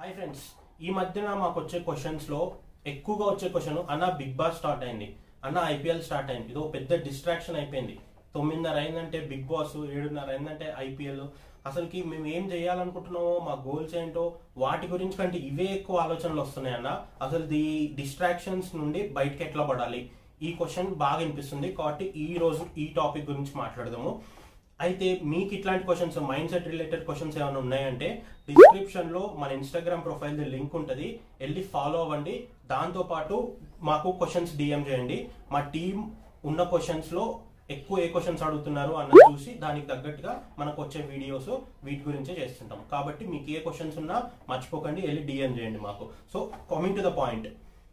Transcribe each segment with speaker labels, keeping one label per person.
Speaker 1: hi friends ఈ మధ్యన మాకు వచ్చే క్వశ్చన్స్ లో ఎక్కువగా వచ్చే క్వశ్చన్ అన్న బిగ్ బాస్ స్టార్ట్ అయింది అన్న ఐపీఎల్ స్టార్ట్ అయింది ఇదో పెద్ద డిస్ట్రాక్షన్ అయిపోయింది తొమ్మిదిన్నర అయిందంటే బిగ్ బాస్ ఏడున్నర అయిందంటే ఐపీఎల్ అసలుకి మేము ఏం చేయాలనుకుంటున్నామో మా గోల్స్ ఏంటో వాటి గురించి కంటే ఇవే ఎక్కువ ఆలోచనలు వస్తున్నాయి అన్న అసలు ది డిస్ట్రాక్షన్స్ నుండి బయటకి ఎట్లా పడాలి ఈ క్వశ్చన్ బాగా వినిపిస్తుంది కాబట్టి ఈ రోజు ఈ టాపిక్ గురించి మాట్లాడదాము అయితే మీకు ఇట్లాంటి questions mind set related questions ఏమైనా ఉన్నాయంటే డిస్క్రిప్షన్ లో మన ఇన్స్టాగ్రామ్ ప్రొఫైల్ లింక్ ఉంటుంది వెళ్ళి ఫాలో అవ్వండి దాంతో పాటు మాకు క్వశ్చన్స్ డిఎం చేయండి మా టీం ఉన్న క్వశ్చన్స్ లో ఎక్కువ ఏ క్వశ్చన్స్ అడుగుతున్నారు అన్నది చూసి దానికి తగ్గట్టుగా మనకు వచ్చే వీడియోస్ వీటి గురించే చేస్తుంటాం కాబట్టి మీకు ఏ క్వశ్చన్స్ ఉన్నా మర్చిపోకండి వెళ్ళి డిఎం చేయండి మాకు so coming to the point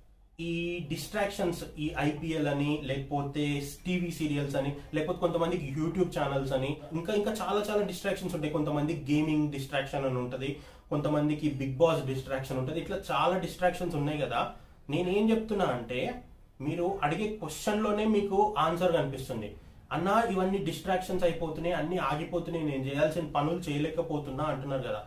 Speaker 1: ఈ డిస్ట్రాక్షన్స్ ఈ ఐపీఎల్ అని లేకపోతే టీవీ సీరియల్స్ అని లేకపోతే కొంతమందికి యూట్యూబ్ ఛానల్స్ అని ఇంకా ఇంకా చాలా చాలా డిస్ట్రాక్షన్స్ ఉంటాయి కొంతమంది గేమింగ్ డిస్ట్రాక్షన్ అని ఉంటుంది కొంతమందికి బిగ్ బాస్ డిస్ట్రాక్షన్ ఉంటుంది ఇట్లా చాలా డిస్ట్రాక్షన్స్ ఉన్నాయి కదా నేనేం చెప్తున్నా అంటే మీరు అడిగే క్వశ్చన్లోనే మీకు ఆన్సర్ కనిపిస్తుంది అన్నా ఇవన్నీ డిస్ట్రాక్షన్స్ అయిపోతున్నాయి అన్ని ఆగిపోతున్నాయి నేను చేయాల్సిన పనులు చేయలేకపోతున్నా అంటున్నారు కదా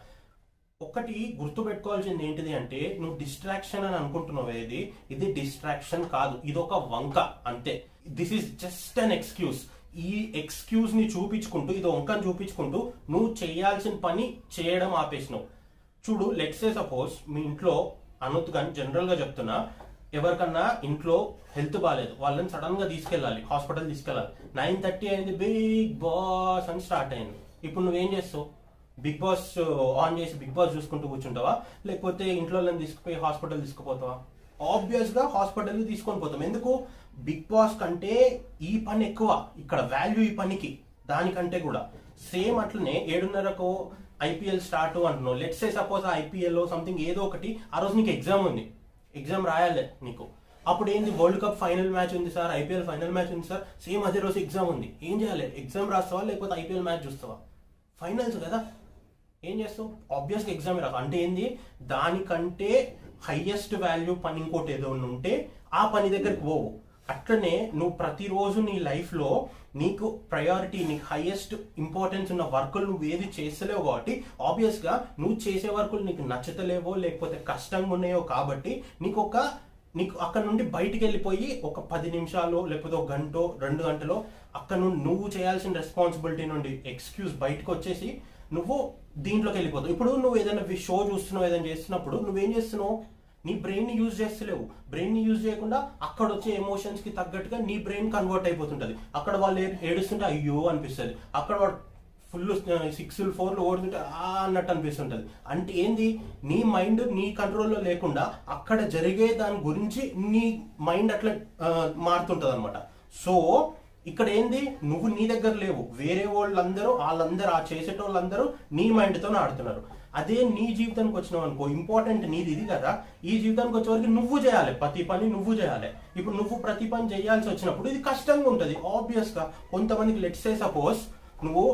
Speaker 1: ఒకటి గుర్తు పెట్టుకోవాల్సింది ఏంటిది అంటే నువ్వు డిస్ట్రాక్షన్ అని అనుకుంటున్నావు ఏది ఇది డిస్ట్రాక్షన్ కాదు ఇది ఒక వంక అంతే this is just an excuse ఈ ఎక్స్క్యూజ్ ని చూపించుకుంటూ ఇది వంకని చూపించుకుంటూ నువ్వు చేయాల్సిన పని చేయడం ఆపేసినావు చూడు లెట్స్ సే సపోజ్ మీ ఇంట్లో అనొద్దు కానీ జనరల్ గా చెప్తున్నా ఎవరికన్నా ఇంట్లో హెల్త్ బాగాలేదు వాళ్ళని సడన్ గా తీసుకెళ్ళాలి హాస్పిటల్ తీసుకెళ్ళాలి నైన్ థర్టీ అయింది బిగ్ బాస్ అని స్టార్ట్ అయింది ఇప్పుడు నువ్వేం చేస్తావు బిగ్ బాస్ ఆన్ చేసి బిగ్ బాస్ చూసుకుంటూ కూర్చుంటావా లేకపోతే ఇంట్లో వాళ్ళని తీసుకుపోయి హాస్పిటల్ తీసుకుపోతావా ఆబ్వియస్ గా హాస్పిటల్ తీసుకొని పోతాం ఎందుకు బిగ్ బాస్ కంటే ఈ పని ఎక్కువ ఇక్కడ వాల్యూ ఈ పనికి దానికంటే కూడా సేమ్ అట్లనే ఏడున్నరకు ఐపీఎల్ స్టార్ట్ అంటున్నావు let's say suppose IPL something ఏదో ఒకటి ఆ రోజు నీకు ఎగ్జామ్ ఉంది ఎగ్జామ్ రాయాలి నీకు అప్పుడు ఏంది వరల్డ్ కప్ ఫైనల్ మ్యాచ్ ఉంది సార్ ఐపీఎల్ ఫైనల్ మ్యాచ్ ఉంది సార్ సేమ్ అదే రోజు ఎగ్జామ్ ఉంది ఏం చేయాలి ఎగ్జామ్ రాస్తావా లేకపోతే ఐపీఎల్ మ్యాచ్ చూస్తావా ఫైనల్స్ కదా ఏం చేస్తావు ఆబ్వియస్గా ఎగ్జామ్ రావు అంటే ఏంది దానికంటే హైయెస్ట్ వాల్యూ పని ఇంకోటి ఏదో ఉంటే ఆ పని దగ్గరికి పోవు అట్లనే నువ్వు ప్రతిరోజు నీ లైఫ్లో నీకు ప్రయారిటీ నీకు హైయెస్ట్ ఇంపార్టెన్స్ ఉన్న వర్కులు నువ్వు ఏది చేస్తలేవు కాబట్టి ఆబ్వియస్గా నువ్వు చేసే వర్కులు నీకు నచ్చతలేవో లేకపోతే కష్టంగా ఉన్నాయో కాబట్టి నీకు ఒక నీకు అక్కడ నుండి బయటికి వెళ్ళిపోయి ఒక పది నిమిషాలు లేకపోతే ఒక గంట రెండు గంటలో అక్కడ నుండి నువ్వు చేయాల్సిన రెస్పాన్సిబిలిటీ నుండి ఎక్స్క్యూజ్ బయటకు వచ్చేసి నువ్వు దీంట్లోకి వెళ్ళిపోతావు ఇప్పుడు నువ్వు ఏదైనా షో చూస్తున్నావు ఏదైనా చేస్తున్నప్పుడు నువ్వేం చేస్తున్నావు నీ బ్రెయిన్ ని యూజ్ చేస్తలేవు బ్రెయిన్ ని యూజ్ చేయకుండా అక్కడ వచ్చే ఎమోషన్స్ కి తగ్గట్టుగా నీ బ్రెయిన్ కన్వర్ట్ అయిపోతుంటది అక్కడ వాళ్ళు ఏ- ఏడుస్తుంటే అయ్యో అనిపిస్తుంది అక్కడ వాడు ఫుల్ సిక్స్ ఫోర్లు ఓడుతుంటే ఆ అన్నట్టు అనిపిస్తుంటది అంటే ఏంది నీ మైండ్ నీ కంట్రోల్లో లేకుండా అక్కడ జరిగే దాని గురించి నీ మైండ్ అట్లా మారుతుంటది అనమాట సో ఇక్కడ ఏంది నువ్వు నీ దగ్గర లేవు వేరే వాళ్ళందరూ వాళ్ళందరూ ఆ చేసేటోళ్ళందరూ నీ మైండ్తో ఆడుతున్నారు అదే నీ జీవితానికి వచ్చినావు అనుకో ఇంపార్టెంట్ నీది ఇది కదా ఈ జీవితానికి వచ్చేవరకు నువ్వు చేయాలి ప్రతి పని నువ్వు చేయాలి ఇప్పుడు నువ్వు ప్రతి పని చేయాల్సి వచ్చినప్పుడు ఇది కష్టంగా ఉంటుంది ఆబ్వియస్ గా కొంతమందికి లెట్స్ సే సపోజ్ నువ్వు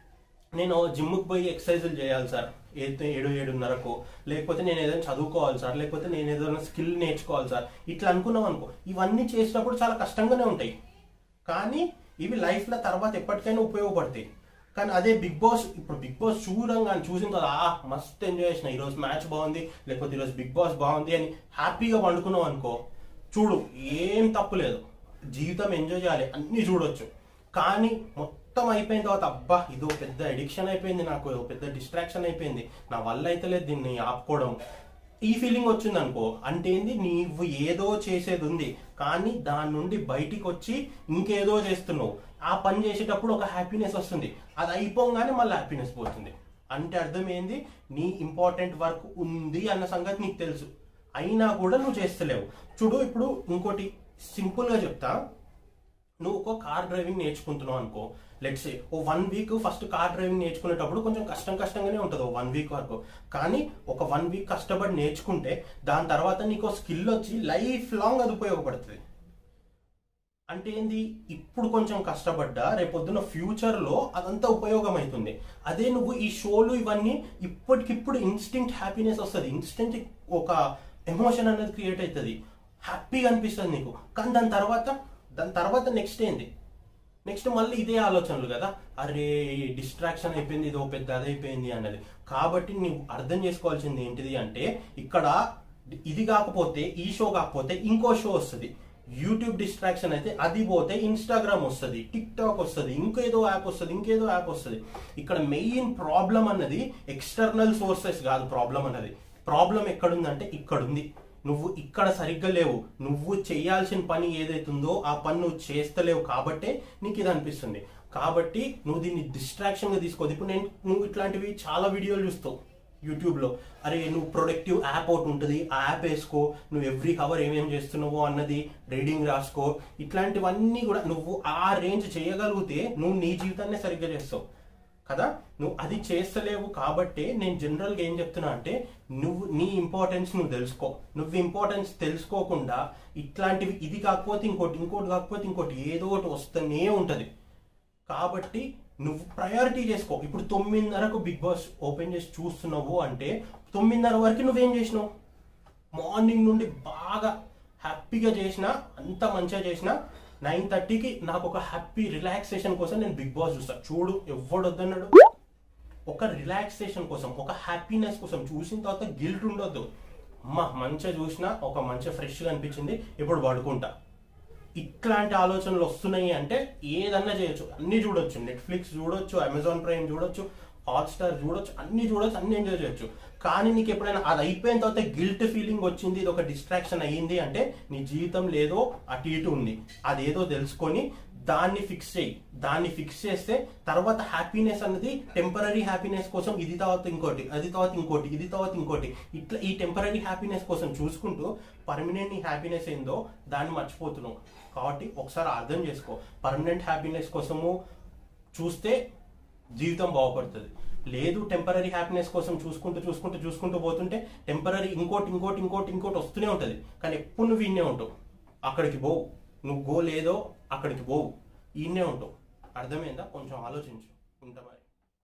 Speaker 1: నేను జిమ్కి పోయి ఎక్సర్సైజులు చేయాలి సార్ ఏదో ఏడు ఏడున్నరకు లేకపోతే నేను ఏదైనా చదువుకోవాలి సార్ లేకపోతే నేను ఏదైనా స్కిల్ నేర్చుకోవాలి సార్ ఇట్లా అనుకున్నాం అనుకో ఇవన్నీ చేసినప్పుడు చాలా కష్టంగానే ఉంటాయి కానీ ఇవి లైఫ్లో తర్వాత ఎప్పటికైనా ఉపయోగపడతాయి కానీ అదే బిగ్ బాస్ ఇప్పుడు బిగ్ బాస్ చూడంగా చూసిన కదా ఆ మస్త్ ఎంజాయ్ చేసిన ఈరోజు మ్యాచ్ బాగుంది లేకపోతే ఈరోజు బిగ్ బాస్ బాగుంది అని హ్యాపీగా పండుకున్నావు అనుకో చూడు ఏం తప్పు లేదు జీవితం ఎంజాయ్ చేయాలి అన్నీ చూడొచ్చు కానీ మొత్తం అయిపోయిన తర్వాత అబ్బా ఇదో పెద్ద ఎడిక్షన్ అయిపోయింది నాకు ఇదో పెద్ద డిస్ట్రాక్షన్ అయిపోయింది నా వల్ల అయితే లేదు దీన్ని ఆపుకోవడం ఈ ఫీలింగ్ వచ్చింది అనుకో అంటే ఏంది నీవు ఏదో చేసేది ఉంది కానీ దాని నుండి బయటికి వచ్చి ఇంకేదో చేస్తున్నావు ఆ పని చేసేటప్పుడు ఒక హ్యాపీనెస్ వస్తుంది అది అయిపోగానే మళ్ళీ హ్యాపీనెస్ పోతుంది అంటే అర్థం ఏంది నీ ఇంపార్టెంట్ వర్క్ ఉంది అన్న సంగతి నీకు తెలుసు అయినా కూడా నువ్వు చేస్తలేవు చూడు ఇప్పుడు ఇంకోటి సింపుల్ గా చెప్తా నువ్వు ఒక కార్ డ్రైవింగ్ నేర్చుకుంటున్నావు అనుకో లెట్స్ ఓ one week first car driving నేర్చుకునేటప్పుడు కొంచెం కష్టం కష్టంగానే ఉంటుంది ఓ వన్ వీక్ వరకు కానీ ఒక వన్ వీక్ కష్టపడి నేర్చుకుంటే దాని తర్వాత నీకు స్కిల్ వచ్చి లైఫ్ లాంగ్ అది ఉపయోగపడుతుంది అంటే ఏంది ఇప్పుడు కొంచెం కష్టపడ్డా రేపొద్దున ఫ్యూచర్ లో అదంతా ఉపయోగం అవుతుంది అదే నువ్వు ఈ షోలు ఇవన్నీ ఇప్పటికిప్పుడు ఇన్స్టింక్ట్ హ్యాపీనెస్ వస్తుంది ఇన్స్టెంట్ ఒక ఎమోషన్ అనేది క్రియేట్ అవుతుంది హ్యాపీగా అనిపిస్తుంది నీకు కానీ దాని తర్వాత దాని తర్వాత నెక్స్ట్ ఏంది నెక్స్ట్ మళ్ళీ ఇదే ఆలోచనలు కదా అరే డిస్ట్రాక్షన్ అయిపోయింది ఇదో పెద్ద అదైపోయింది అన్నది కాబట్టి నువ్వు అర్థం చేసుకోవాల్సింది ఏంటిది అంటే ఇక్కడ ఇది కాకపోతే ఈ షో కాకపోతే ఇంకో షో వస్తుంది యూట్యూబ్ డిస్ట్రాక్షన్ అయితే అది పోతే ఇన్స్టాగ్రామ్ వస్తుంది టిక్ టాక్ వస్తుంది ఇంకేదో యాప్ వస్తుంది ఇంకేదో యాప్ వస్తుంది ఇక్కడ మెయిన్ ప్రాబ్లం అన్నది ఎక్స్టర్నల్ సోర్సెస్ కాదు ప్రాబ్లం అన్నది ప్రాబ్లం ఎక్కడుందంటే ఇక్కడుంది నువ్వు ఇక్కడ సరిగ్గా లేవు నువ్వు చేయాల్సిన పని ఏదైతుందో ఆ పని నువ్వు చేస్తలేవు కాబట్టే నీకు ఇది అనిపిస్తుంది కాబట్టి నువ్వు దీన్ని డిస్ట్రాక్షన్ గా తీసుకోవద్దు ఇప్పుడు నేను నువ్వు ఇట్లాంటివి చాలా వీడియోలు చూస్తావు యూట్యూబ్లో అరే నువ్వు ప్రొడక్టివ్ యాప్ ఒకటి ఉంటుంది ఆ యాప్ వేసుకో నువ్వు ఎవ్రీ హవర్ ఏమేం చేస్తున్నావో అన్నది రీడింగ్ రాసుకో ఇట్లాంటివన్నీ కూడా నువ్వు ఆ రేంజ్ చేయగలిగితే నువ్వు నీ జీవితాన్ని సరిగ్గా చేస్తావు కదా నువ్వు అది చేస్తలేవు కాబట్టి నేను జనరల్గా ఏం చెప్తున్నా అంటే నువ్వు నీ ఇంపార్టెన్స్ నువ్వు తెలుసుకో నువ్వు ఇంపార్టెన్స్ తెలుసుకోకుండా ఇట్లాంటివి ఇది కాకపోతే ఇంకోటి ఇంకోటి కాకపోతే ఇంకోటి ఏదో ఒకటి వస్తూనే ఉంటుంది కాబట్టి నువ్వు ప్రయారిటీ చేసుకో ఇప్పుడు తొమ్మిదిన్నరకు బిగ్ బాస్ ఓపెన్ చేసి చూస్తున్నావు అంటే తొమ్మిదిన్నర వరకు నువ్వేం చేసినావు మార్నింగ్ నుండి బాగా హ్యాపీగా చేసిన అంత మంచిగా చేసిన నైన్ థర్టీకి నాకు ఒక హ్యాపీ రిలాక్సేషన్ కోసం నేను బిగ్ బాస్ చూస్తా చూడు ఎవడు వద్దన్నాడు ఒక రిలాక్సేషన్ కోసం ఒక హ్యాపీనెస్ కోసం చూసిన తర్వాత గిల్ట్ ఉండొద్దు అమ్మా మంచిగా చూసినా ఒక మంచిగా ఫ్రెష్గా అనిపించింది ఇప్పుడు పడుకుంటా ఇట్లాంటి ఆలోచనలు వస్తున్నాయి అంటే ఏదన్నా చేయొచ్చు అన్ని చూడొచ్చు నెట్ఫ్లిక్స్ చూడొచ్చు అమెజాన్ ప్రైమ్ చూడొచ్చు హాట్స్టార్ చూడొచ్చు అన్ని చూడొచ్చు అన్ని ఎంజాయ్ చేయొచ్చు కానీ నీకు ఎప్పుడైనా అది అయిపోయిన తర్వాత గిల్ట్ ఫీలింగ్ వచ్చింది ఇది ఒక డిస్ట్రాక్షన్ అయ్యింది అంటే నీ జీవితం లేదో అటు ఇటు ఉంది అదేదో తెలుసుకొని దాన్ని ఫిక్స్ చేయి దాన్ని ఫిక్స్ చేస్తే తర్వాత హ్యాపీనెస్ అనేది టెంపరీ హ్యాపీనెస్ కోసం ఇది తర్వాత ఇంకోటి అది తర్వాత ఇంకోటి ఇది తర్వాత ఇంకోటి ఇట్లా ఈ టెంపరీ హ్యాపీనెస్ కోసం చూసుకుంటూ పర్మనెంట్ నీ హ్యాపీనెస్ ఏందో దాన్ని మర్చిపోతున్నావు కాబట్టి ఒకసారి అర్థం చేసుకో పర్మనెంట్ హ్యాపీనెస్ కోసము చూస్తే జీవితం బాగుపడుతుంది లేదు టెంపరీ హ్యాపీనెస్ కోసం చూసుకుంటూ చూసుకుంటూ చూసుకుంటూ పోతుంటే టెంపరీ ఇంకోటి ఇంకోటి ఇంకోటి ఇంకోటి వస్తూనే ఉంటుంది కానీ ఎప్పుడు నువ్వు ఇన్నే ఉంటావు అక్కడికి పోవు నువ్వు గో లేదో అక్కడికి పోవు ఈయనే ఉంటావు అర్థమైందా కొంచెం ఆలోచించు ఉంటా మరి